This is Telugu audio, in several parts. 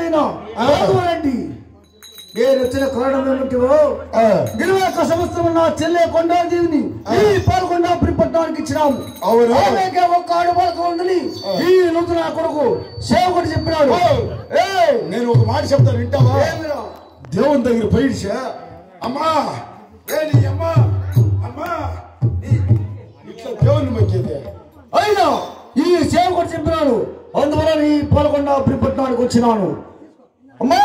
అయినా రాజువారండి నేను వచ్చిన కారణం ఏమిటివో ఆ, ఇరవై ఒక్క సంవత్సరం నా చెల్లె కొండాదేవిని ఈ పాల్గొండాపురి పట్టణానికి ఇచ్చినాము అవును. ఆమెకే ఒక్క ఆడవాళ్ళకు ఉండని ఈ నుండి నా కొడుకు సేవకుడు చెప్పినాడు ఏయ్, నేను ఒక మాట చెప్తాను వింటావా ఏమిరా? దేవుని దగ్గర పైడిసా అమ్మా ఏ నీ అమ్మా అమ్మా నీ- ఇట్లా దేవుని మొక్కేది అయినా ఈ సేవకుడు చెప్పినాడు అందువల్ల ఈ పాల్గొండాపురి పట్టణానికి వచ్చినాను అమ్మా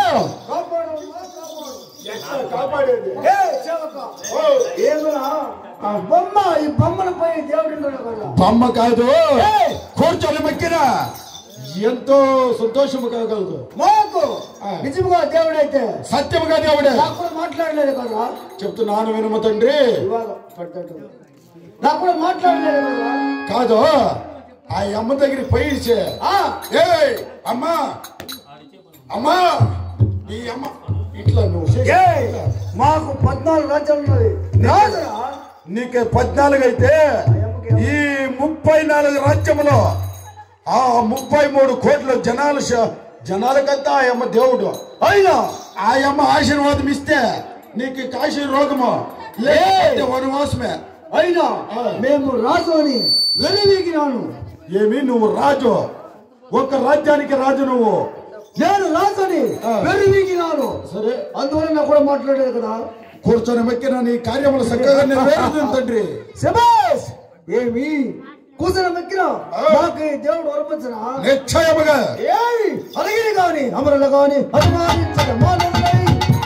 ఎట్లా కాపాడేది ఓ, ఏమిరా ఆ బొమ్మ ఈ బొమ్మను పోయి దేవుడి కదా బొమ్మ కాదు ఏయ్! కూర్చొని మొక్కిన ఎంతో సంతోషము కాగలదు మాకు ఆ. నిజంగా దేవుడైతే సత్యముగా దేవుడే నాకు కూడా మాట్లాడలేదు కదా చెప్తున్నాను వినుమ తండ్రి ఇవాళ పడ్డట్టు. నాకు కూడా మాట్లాడలేదు కదా కాదు ఆ అమ్మ దగ్గరికి పైడిసే ఆ, ఏయ్ అమ్మా అమ్మా ఈ అమ్మ ఇట్లా నువ్వు చేసే- ఏయ్, మాకు పద్నాలుగు రాజ్యాలు ఉన్నది రాజురా నీకు పద్నాలుగు అయితే ఈ ముప్పై నాలుగు రాజ్యములో ఆ ముప్పై మూడు కోట్ల జనాలు శ- జనాలకంతా ఆ అమ్మ దేవుడు అయినా ఆ అమ్మ ఆశీర్వాదం ఇస్తే నీకు కాశీ రోగము లేకపోతే వనవాసమే అయినా మేము రాజు అని వెలువీగినాను ఏమి నువ్వు రాజు ఒక రాజ్యానికి రాజు నువ్వు నేను రాజు అని ఆ. వెలువీగినాను సరే అందువల్ల నాకు కూడా మాట్లాడలేదు కదా కూర్చొని మెక్కిన నీ కార్యములు చక్కగా నెరవేరుతుంది తండ్రి శబాష్ ఏమి కూతురు మెక్కిన మాకు ఈ దేవుడు వరపచ్చనా నిశ్చయముగా ఏయ్ అలాగే గాని అమరులు గాని అభిమానించక మానవులై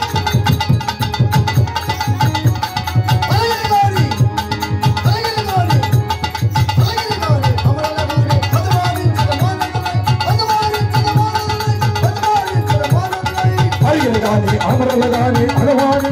అలాగే గాని అలాగే గాని అలాగే గాని అమరులు గాని అభిమానించక మానవులై అభిమానించక మానవులై అభిమానించక మానవులై అడిగిన గాని అమరులు గాని అలవాని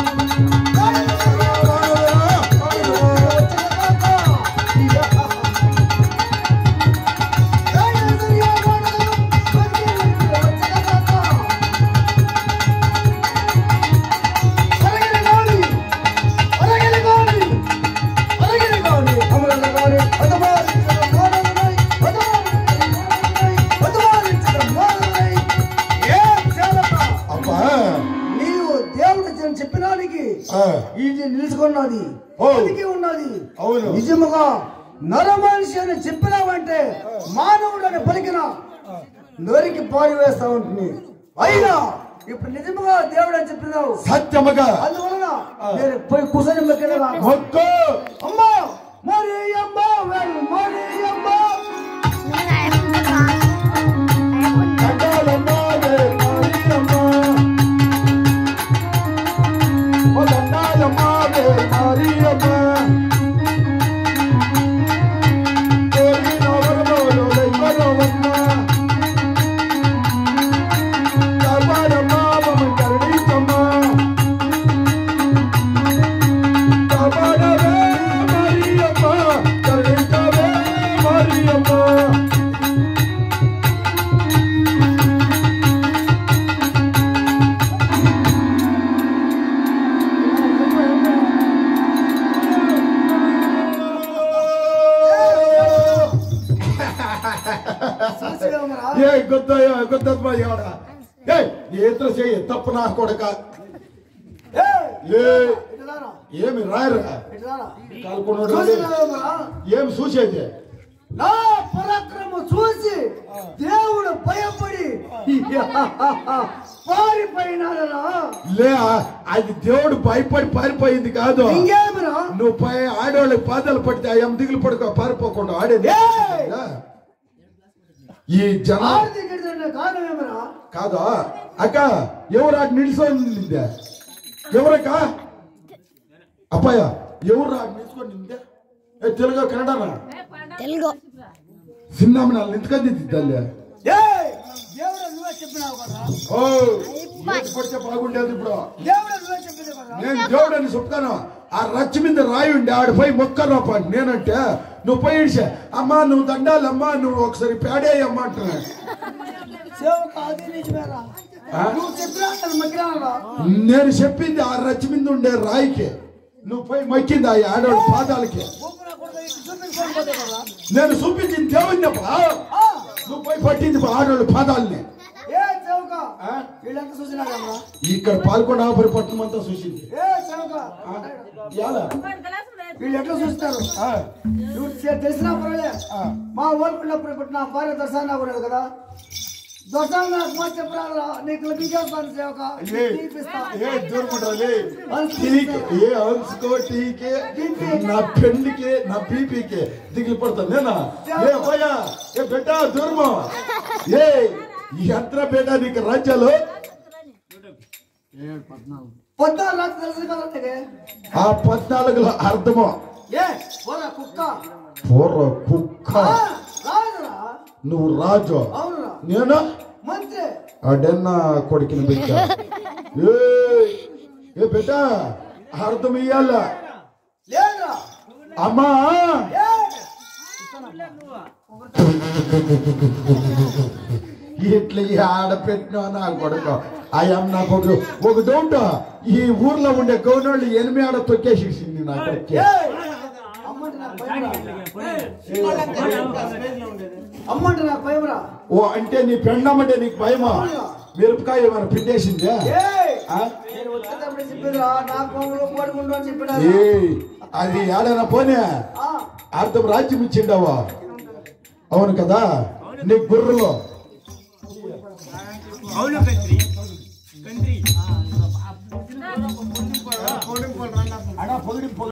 అబ్బా నీవు దేవుడు చెప్పినానికి ఆ, ఇది నిలుచుకున్నది ఓ. బతికి ఉన్నది అవును. నిజముగా నర మనిషి అని చెప్పినావంటే మానవుడు అని పలికిన నరికి పారివేస్తా ఉంటుంది అయినా ఇప్పుడు నిజముగా దేవుడు అని చెప్పినావు సత్యముగా అందువలన నేను పోయి కుసని మెక్కిన మొక్కు అమ్మా మరి అమ్మా వెల్ మరి అమ్మా దండాలమ్మా, వే మారియమ్మా. ఓ దండాలమ్మా, వే మారియమ్మా. కోరిన వరములు దైవరవమ్మా. కాపాడమ్మా, మమ్మ కరుణించమ్మా. కాపాడవే మరియమ్మా, కరుణించవే మరియమ్మా. ఏ గుద్దయ్య గుద్దమ్మ ఎవడ ఏ ఏత్ర చేయి తప్పు నా కొడక లే ఏమి రాయరా కాల్కొనోడు ఏమి చూసేది నా పరాక్రమం చూసి దేవుడు భయపడి పారిపోయినాడరా లే అది దేవుడు భయపడి పారిపోయింది కాదు ఇంకేమిరా నువ్వు పై ఆడవాళ్ళకి పాదాలు పడితే ఆ ఎం దిగులు పడుకో పారిపోకుండా ఆడేది ఏయ్! ఈ జన ఆర్థిక కారణం ఏమిరా కాదా అక్క ఎవరు ఆడ నిల్చొని ఎవరక్క అబ్బాయ ఎవరు ఆడ నిల్చుకొని నిందే ఏ తెలుగు కన్నడనా తెలుగు సినిమా నాలుగు ఎందుకంది తల్లి ఏయ్! దేవుడు నువ్వే చెప్పినావు కదా ఓ ఏది పడితే బాగుండేది ఇప్పుడు దేవుడు నువ్వే చెప్పింది కదా నేను దేవుడు అని చెప్తాను ఆ రచ్చ మీద రాయి ఉండే ఆడిపోయి మొక్కరా పా నేనంటే నువ్వు పోయి ఇడిచే అమ్మా నువ్వు దండాలమ్మా నువ్వు ఒకసారి పేడేయమ్మా అంటున్నా సేవకు అది నిజమేరా ఆ? నువ్వు చెప్పినా మగ్గినావా నేను చెప్పింది ఆ రచ్చ మీద ఉండే రాయికి నువ్వు పోయి మొక్కింది ఆ ఆడవాడి పాదాలకి ఊపిరి కూడా ఇటు చూపించుకొని పోతే కదా నేను చూపించింది దేవుడినప్పా ఆ! నువ్వు పోయి పట్టింది ఆడవాళ్ళ పాదాలని ఏ సేవక ఆ? వీళ్ళంతా చూసినారమ్మా ఇక్కడ పాల్గొండ పట్టణం అంతా చూసింది ఏ సేవక ఎలా? వీళ్ళు ఎట్లా చూస్తారు ఆ, నువ్వు తె- తెలిసినా పర్వాలే ఆ. మా ఓల్పున్నప్పుడు ఇప్పుడు నా భార్య దర్శనం అవ్వలేదు కదా దర్శనం నాకు మాట చెప్పరాదురా నీకు లభించేస్తాను సేవక ఏ తీపిస్తా. ఏ దూరుకుంటావు హంస్ ఠీక్ ఏ హంసుకో ఠీకే నా పెళ్లికి నా బీపీకి దిగులు పడుతుంది నేనా ఏ భయ్యా ఏ బెట్ట దూరము ఏ ఎంత బేటా నీకు రాజ్యాలు పొద్దున్న రాత్రి తెలుసు కదా నీకు ఆ పద్నాలుగులో అర్థము ఏ పోరా కుక్క పూర్వ కుక్క ఆ, రాదురా నువ్వు రాజు అవునురా నేను మంత్రి అడెన్న కొడుకుని బిడ్డ ఏ ఏ బిడ్డ అర్థం ఇయ్యాల లేదురా అమ్మా ఏ ఇట్లా ఈ ఆడపెట్టినా నా కొడుకు అయ్యమ్మ నాకు ఒక ఒక డౌట్ ఈ ఊర్లో ఉండే గౌనోళ్ళు ఎనిమిది ఆడ తొక్కేసేసింది నా కొడుకు ఏ అమ్మంటే నాకు భయమురా అమ్మంటే నాకు భయమురా ఓ అంటే నీ పెండమంటే నీకు భయమా మిరపకాయ ఏమైనా పిండేసిందే ఏ ఆ? నేను వచ్చేటప్పుడు చెప్పిరా నా కోమలు పడుకుంటూ అని చెప్పినా ఏయ్, అది ఏడైనా పోనే ఆ, అర్థం రాజ్యం ఇచ్చిండవా అవును కదా నీ గుర్రలో అవును కంత్రి కంత్రి అడా పొగిడి